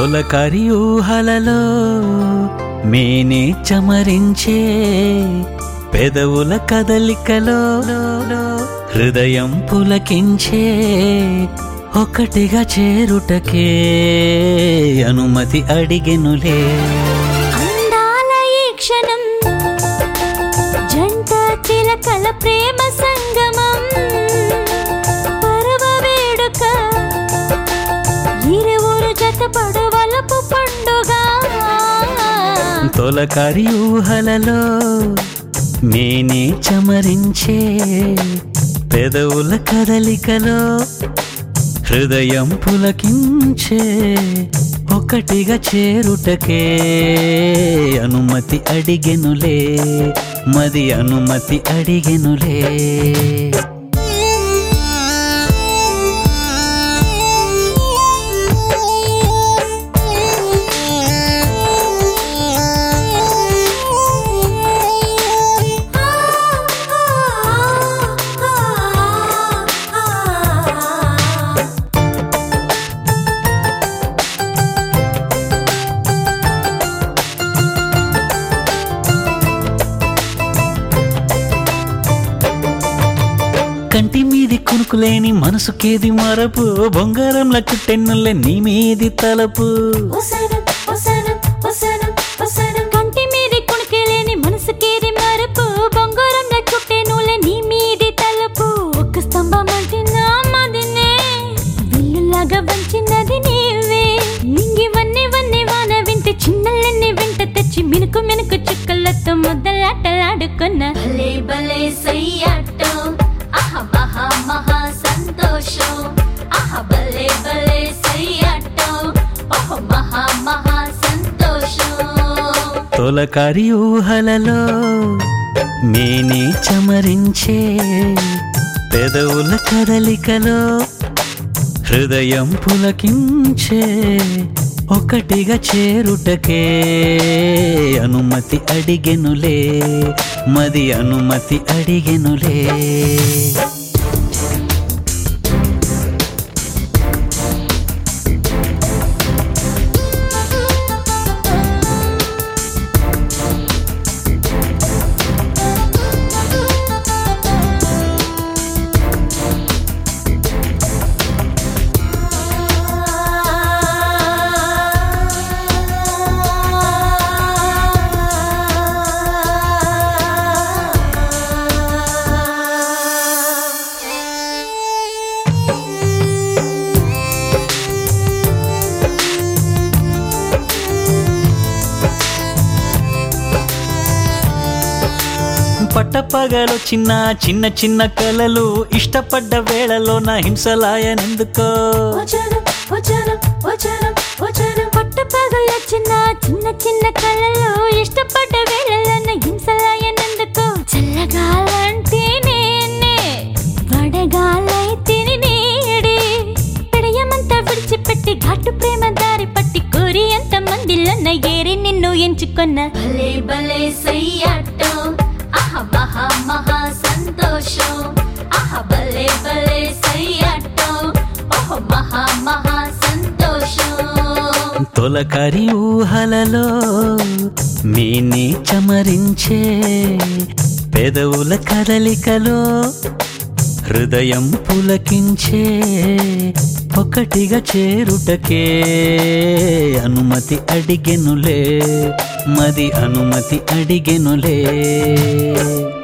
తొలకరి ఊహలలో మేనే చమరించే పెదవుల కదలికలో హృదయం పులకించే ఒకటిగా చేరుటకే అనుమతి అడిగెనులే అందాల ఈ క్షణం జంట చిలకల ప్రేమ సంగమం పరవ వేడుక ఇరువురు జత పడవలపు పండుగ తొలకరి ఊహలలో మేనే చమరించే పెదవుల కదలికలో హృదయం పులకించే ఒకటిగా చేరుటకే అనుమతి అడిగెనులే మది అనుమతి అడిగెనులే కంటి మీది కునుకులేని మనసుకేది మరపు బొంగారంల కుట్టెన్నులే నీ మీది తలపు ఒసరం, ఒసరం, ఒసరం, ఒసరం. కంటి మీది కుణుకెలేని మనసుకేది మరపు బొంగరం చుట్టే నూలె నీ మీది తలపు ఒక్క స్తంభం అంటే నా మదినే విల్లులాగా వంచినది నీవే నింగి వన్ని వన్ని వాన వింటే చిన్నలన్నీ వెంట తెచ్చి మినుకు మినుకు చుక్కలతో ముద్దలాటలాడుకున్న భలే భలే సయ్యాటం ఆహ మహా మహా సంతోషం ఆహ భలే భలే సయ్యాటం ఓహో మహా మహా సంతోషం తొలకరి ఊహలలో మేనే చమరించే పెదవుల కదలికలో హృదయం పులకించే ఒకటిగా చేరుటకే అనుమతి అడిగెనులే మది అనుమతి అడిగెనులే పట్టపగలు చిన్న చిన్న చిన్న కలలు ఇష్టపడ్డ వేళలో నా హింసలాయనెందుకో వచనం వచనం వచనం వచనం పట్టపగల చిన్న చిన్న చిన్న కళలో ఇష్టపడ్డ వేళలన్న హింసలాయనందుకో చల్లగాలంటే నేనే వడగాలైతే నేడే పెడయమంతా విడిచిపెట్టి ఘాటు ప్రేమ దారి పట్టి కోరి ఎంత మందిలోన్న ఏరి నిన్ను ఎంచుకున్న భలే భలే సయ్యాటం ఆహ మహా మహా సంతోషం ఆహ భలే భలే సయ్యాటం ఓహో మహా మహా సంతోషం తొలకరి ఊహలలో మేనే చమరించే పెదవుల కదలికలో హృదయం పులకించే ఒకటిగా చేరుటకే అనుమతి అడిగెనులే మది అనుమతి అడిగెనులే